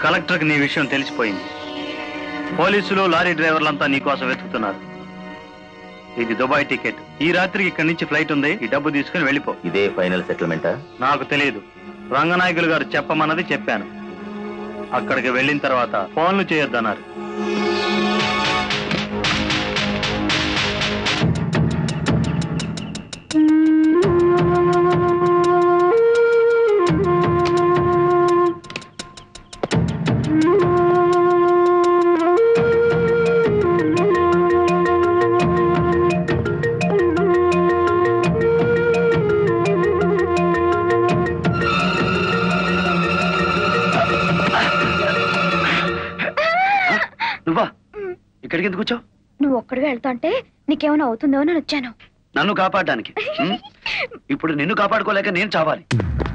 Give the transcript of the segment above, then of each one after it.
కలెక్టర్కి నీ విషయం తెలిసిపోయింది పోలీసులు లారీ డ్రైవర్లంతా నీ కోసం వెతుకుతున్నారు ఇది దుబాయ్ టికెట్ ఈ రాత్రికి ఇక్కడి నుంచి ఫ్లైట్ ఉంది ఈ డబ్బు తీసుకుని వెళ్ళిపో ఇదే ఫైనల్ సెటిల్మెంటా నాకు తెలియదు రంగనాయకులు గారు చెప్పమన్నది చెప్పాను అక్కడికి వెళ్ళిన తర్వాత ఫోన్లు చేయొద్దన్నారు నువ్వా ఇక్కడికి ఎందుకు వచ్చావు నువ్వు ఒక్కడిగా వెళ్తాంటే నీకేమైనా అవుతుందో అని వచ్చాను నన్ను కాపాడడానికి ఉం? ఇప్పుడు నిన్ను కాపాడుకోలేక నేను చావాలి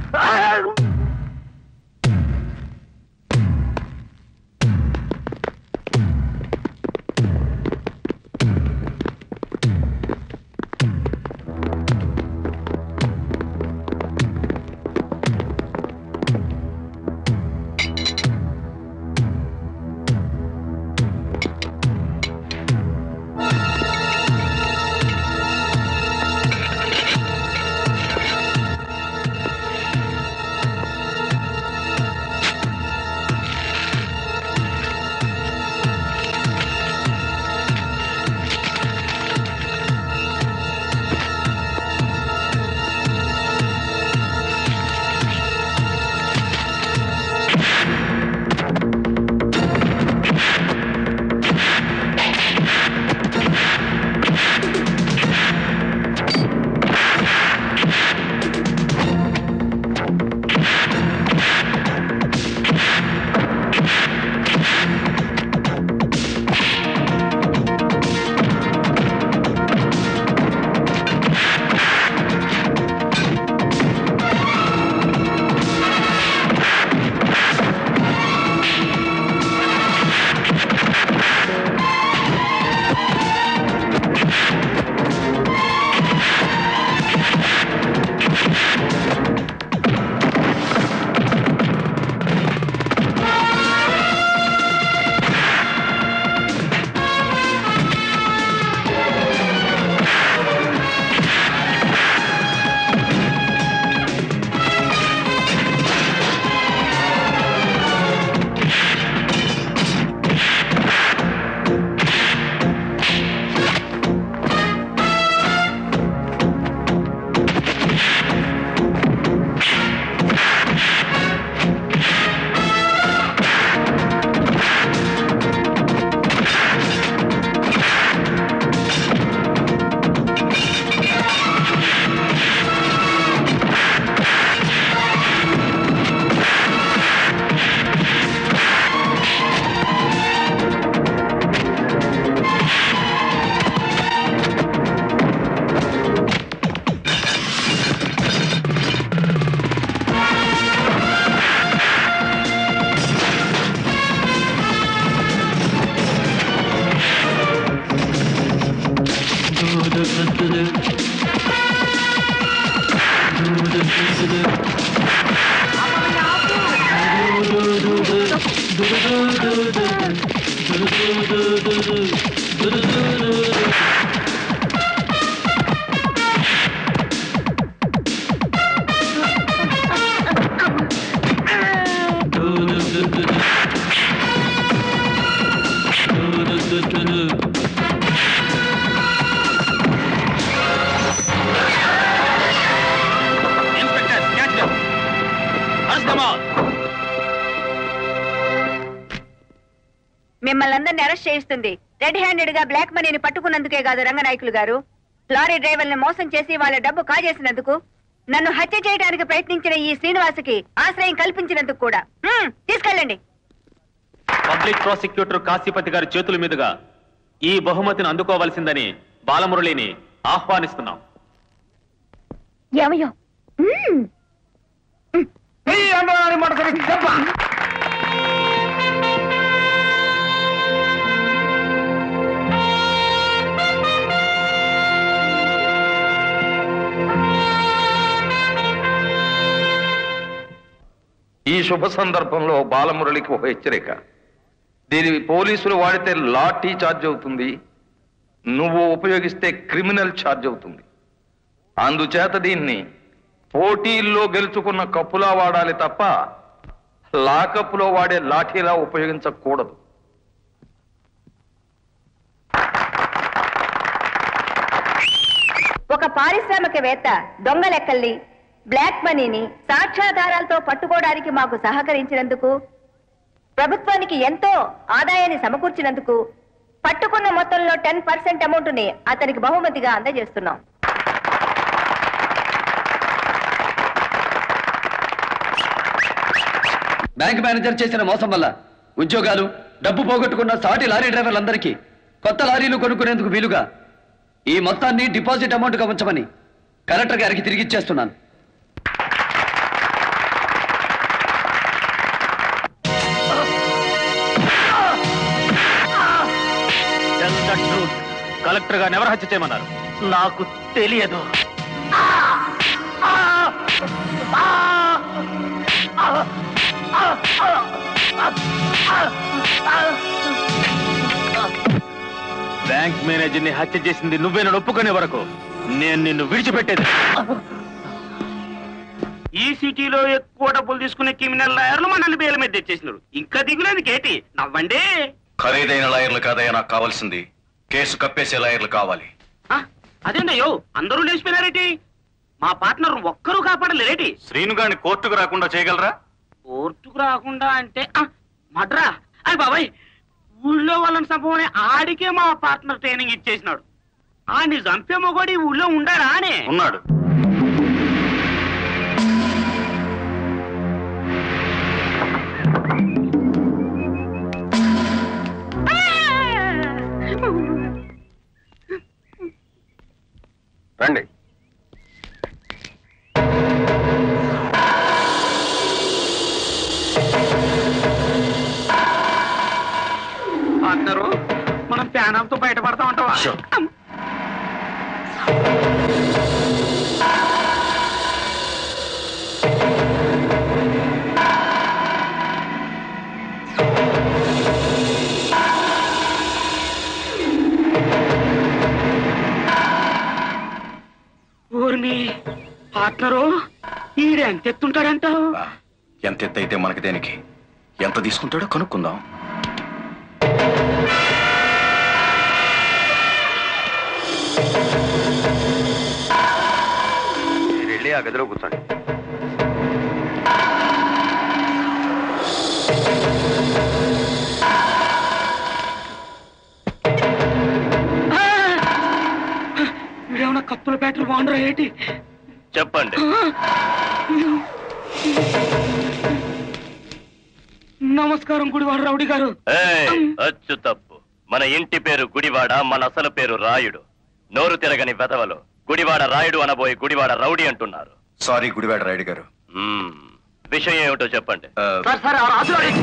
మిమ్మల్ని అందరినీ అరెస్ట్ చేయిస్తుంది రెడ్ హ్యాండెడ్ గా బ్లాక్ మనీని పట్టుకున్నందుకే కాదు రంగనాయకులు గారు లారీ డ్రైవర్ని మోసం చేసి వాళ్ళ డబ్బు కాజేసినందుకు నన్ను హత్య చేయడానికి ప్రయత్నించిన ఈ శ్రీనివాసుకి ఆశ్రయం కల్పించినందుకు కూడా హ్మ్, తీసుకెళ్ళండి పబ్లిక్ ప్రాసిక్యూటర్ కాశీపతి గారి చేతుల మీదుగా ఈ బహుమతిని అందుకోవలసిందని బాలమురళిని ఆహ్వానిస్తున్నాం ఏమయ్యో మ్మ్. ఈ శుభ సందర్భంలో బాలమురళికి ఒక హెచ్చరిక దీని పోలీసులు వాడితే లాఠీ ఛార్జ్ అవుతుంది నువ్వు ఉపయోగిస్తే క్రిమినల్ ఛార్జ్ అవుతుంది అందుచేత దీన్ని పోటీల్లో గెలుచుకున్న కప్పులా వాడాలి తప్ప లాకప్పులో వాడే లాఠీలా ఉపయోగించకూడదు ఒక పారిశ్రామికవేత్త దొంగ లెక్కల్ని బ్లాక్ మనీని సాక్ష్యాధారాలతో పట్టుకోవడానికి మాకు సహకరించినందుకు ప్రభుత్వానికి ఎంతో ఆదాయాన్ని సమకూర్చినందుకు పట్టుకున్న మొత్తంలో టెన్ పర్సెంట్ అమౌంట్ ని అతనికి బహుమతిగా అందజేస్తున్నాం బ్యాంక్ మేనేజర్ చేసిన మోసం వల్ల ఉద్యోగాలు డబ్బు పోగొట్టుకున్న సాటి లారీ డ్రైవర్లందరికీ కొత్త లారీలు కొనుక్కునేందుకు వీలుగా ఈ మొత్తాన్ని డిపాజిట్ అమౌంట్గా ఉంచమని కలెక్టర్ గారికి తిరిగి ఇచ్చేస్తున్నాను కలెక్టర్ గారిని ఎవరు హత్య చేయమన్నారు నాకు తెలియదు బ్యాంక్ మేనేజర్ ని హత్య చేసింది నువ్వేనని ఒప్పుకునే వరకు నేను నిన్ను విడిచిపెట్టేది ఈ సిటీలో ఎక్కువ డబ్బులు తీసుకునే క్రిమినల్ లాయర్లు మనల్ని బేల మీద తెచ్చేసినారు ఇంకా దిగులేదు కేటి నవ్వండి ఖరీదైన లాయర్లు కాదయ్యా నాకు కావాల్సింది కేసు కప్పేసే లాయర్లు కావాలి ఆ, అదేందయ్యో అందరూ లేచిపోయినారేటి మా పార్ట్నర్ ఒక్కరూ కాపాడలేరేటి శ్రీను గారిని కోర్టుకు రాకుండా చేయగలరా కోర్టుకు రాకుండా అంటే ఆ, మడ్రా అయ్య బాబాయ్ ఊళ్ళో వాళ్ళని చంపమని ఆడికే మా పార్ట్నర్ ట్రైనింగ్ ఇచ్చేసినాడు ఆడిని చంపే మొగోడి ఊళ్ళో ఉండారా అని ఉన్నాడు రండి పార్ట్నరు మనం ప్యానంతో బయటపడతా ఉంటావా Sure. ఊరిని పార్ట్నరు ఈడు ఎంత ఎత్తుంటాడంటావు ఆ, ఎంత ఎత్తైతే మనకి దేనికి ఎంత తీసుకుంటాడో కనుక్కుందాం మీరు వెళ్ళి ఆ గదిలో కూర్చోండి వీడేమన్నా కత్తుల బ్యాటరీ బాగుండరా ఏంటి చెప్పండి నమస్కారం గుడివాడు రౌడీ గారు ఏయ్, అచ్చు తప్పు మన ఇంటి పేరు గుడివాడ మన అసలు పేరు రాయుడు నోరు తిరగని వెధవలు గుడివాడ రాయుడు అనబోయి గుడివాడ రౌడీ అంటున్నారు సారీ గుడివాడ రాయుడు గారు మ్మ్. విషయం ఏమిటో చెప్పండి ఆ, సార్ సార్ ఆ రాజు గారు-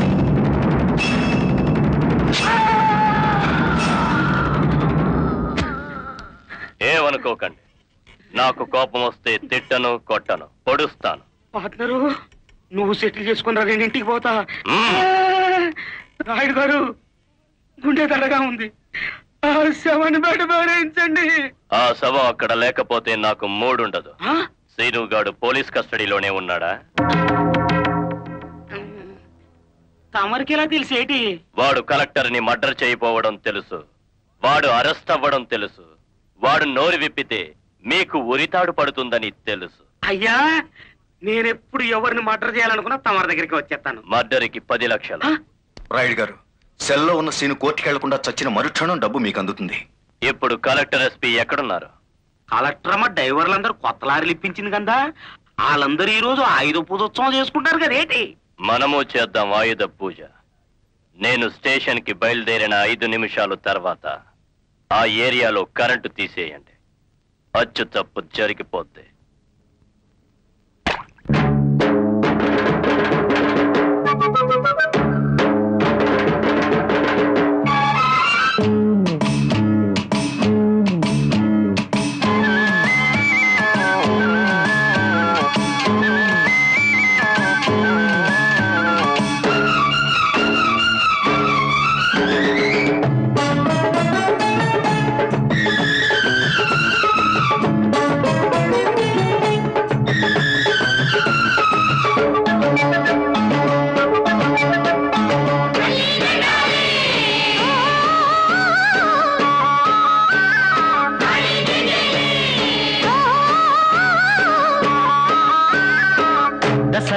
ఏమనుకోకండి నాకు కోపం వస్తే తిట్టను కొట్టను పొడుస్తాను పార్ట్నరు నువ్వు సెటిల్ చేసుకుని రా నేను ఇంటికి పోతా మ్మ్. రాయుడు గారు గుండె దడగా ఉంది ఆ శవాన్ని బయట పారేయించండి ఆ శవం అక్కడ లేకపోతే నాకు మూడుండదు ఆ? శ్రీనుగాడు పోలీస్ కస్టడీలోనే ఉన్నాడా తమరికి ఎలా తెలిసేటి వాడు కలెక్టర్ ని మర్డర్ చేయపోవడం తెలుసు వాడు అరెస్ట్ అవ్వడం తెలుసు వాడు నోరు విప్పితే మీకు ఉరితాడు పడుతుందని తెలుసు అయ్యా నేనెప్పుడు ఎవరిని మర్డర్ చేయాలనుకున్నా తమరి దగ్గరికి వచ్చేస్తాను మర్డర్కి పది లక్షలు ఆ? రాయుడు గారు సెల్లో ఉన్న సీను కోర్టుకి వెళ్లకుండా చచ్చిన మరుక్షణం డబ్బు మీకు అందుతుంది ఇప్పుడు కలెక్టర్ ఎస్పీ ఎక్కడున్నారు కలెక్టర్ అమ్మ డ్రైవర్లందరూ కొత్త లారీలు ఇప్పించింది కదా వాళ్ళందరూ ఈ రోజు ఆయుధ పూజోత్సవం చేసుకుంటారు కదా ఏంటి మనము చేద్దాం ఆయుధ పూజ నేను స్టేషన్ కి బయలుదేరిన ఐదు నిమిషాలు తర్వాత ఆ ఏరియాలో కరెంటు తీసేయండి అచ్చు తప్పు జరిగిపోద్ది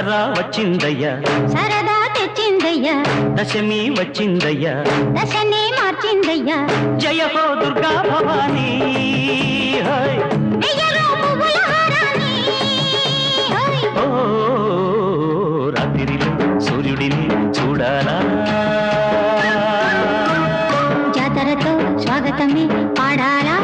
దసరా వచ్చిందయ్యా సరదా తెచ్చిందయ్యా దశమి వచ్చిందయ్యా దశనే మార్చిందయ్యా జయ హో దుర్గా భవానీ హోయ్. వెయ్యలో పువ్వుల హారాన్ని ఓయ్. ఓ రాత్రిలో సూర్యుడిని చూడాలా జాతరతో స్వాగతమే పాడాలా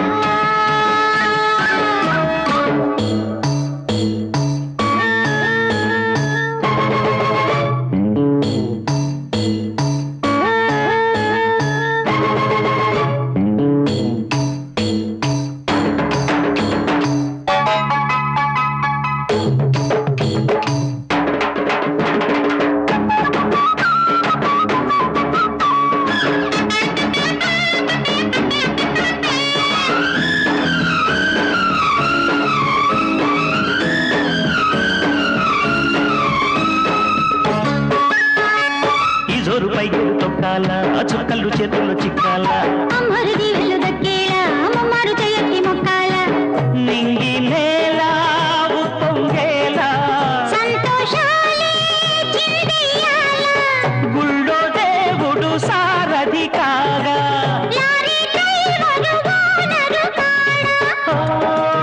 ఈ జోరు పైకి తొక్కాల ఆ చుక్కలు చేతుల్లో చిక్కాల అమ్మరుది వెళ్ళు దక్కేలా అమ్మమ్మారు చెయ్యట్టి మొక్కాల నింగి నేల ఉప్పొంగేలా సంతోషాలే చిందెయ్యాల గుళ్ళో దేవుడు సారథి కాగా లారీ డ్రైవరు వానరు కాడా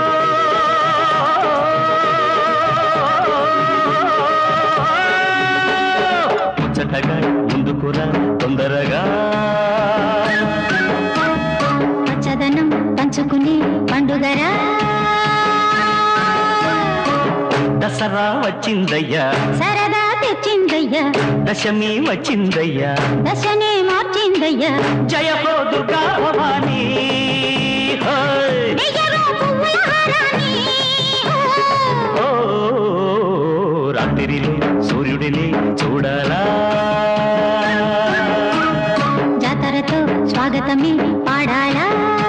ముచ్చటగా ముందుకురా తొందరగా పచ్చదనం పంచుకునే పండుగరా దసరా వచ్చిందయ్యా సరదా తెచ్చిందయ్యా దశమి వచ్చిందయ్యా దశనే మార్చిందయ్యా జయ హో దుర్గా భవానీ హోయ్. వెయ్యలో పువ్వుల హారాన్ని ఓ రాత్రిలో సూర్యుడిని చూడాలా జాతరతో స్వాగతమే పాడాలా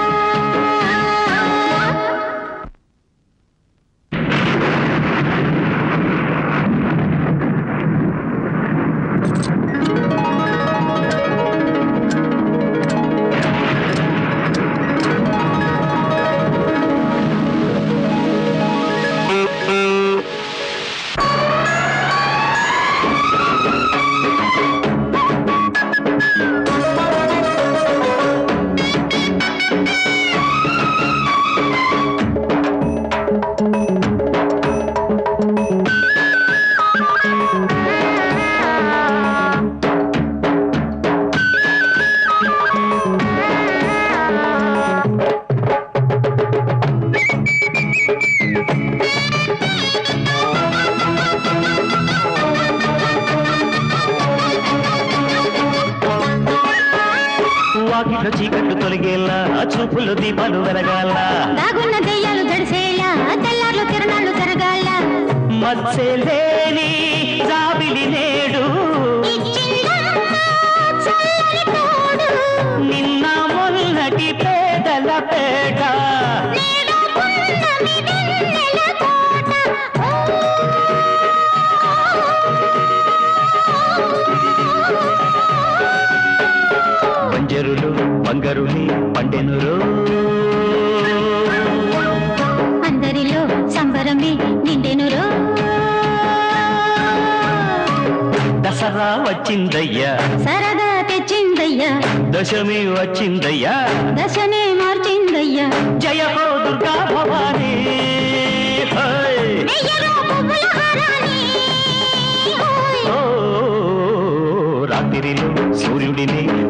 వాకిట్లో చీకట్లు తొలగేలా ఆ చూపుల్లో దీపాలు వెలగాల దాగున్న దెయ్యాలు జడిసేలా తెల్లార్లు తిరణాలు జరగాల మత్స్యలేని జాబిలి నేడు ఇచ్చిందమ్మ చల్లని తోడు నిన్న మొన్నటి పేదల పేట నేడు పున్నమి వెన్నెల కోట బంజరులు బంగరుని పండెనురు అందరిలో సంబరమే నిండెనురో దసరా వచ్చిందయ్యా సరదా తెచ్చిందయ్యా దశమి వచ్చిందయ్యా దశనే మార్చిందయ్యా జయ హో దుర్గా భవానీ హోయ్. వెయ్యలో పువ్వుల హారాన్ని ఓయ్. ఓ రాత్రిలో సూర్యుడిని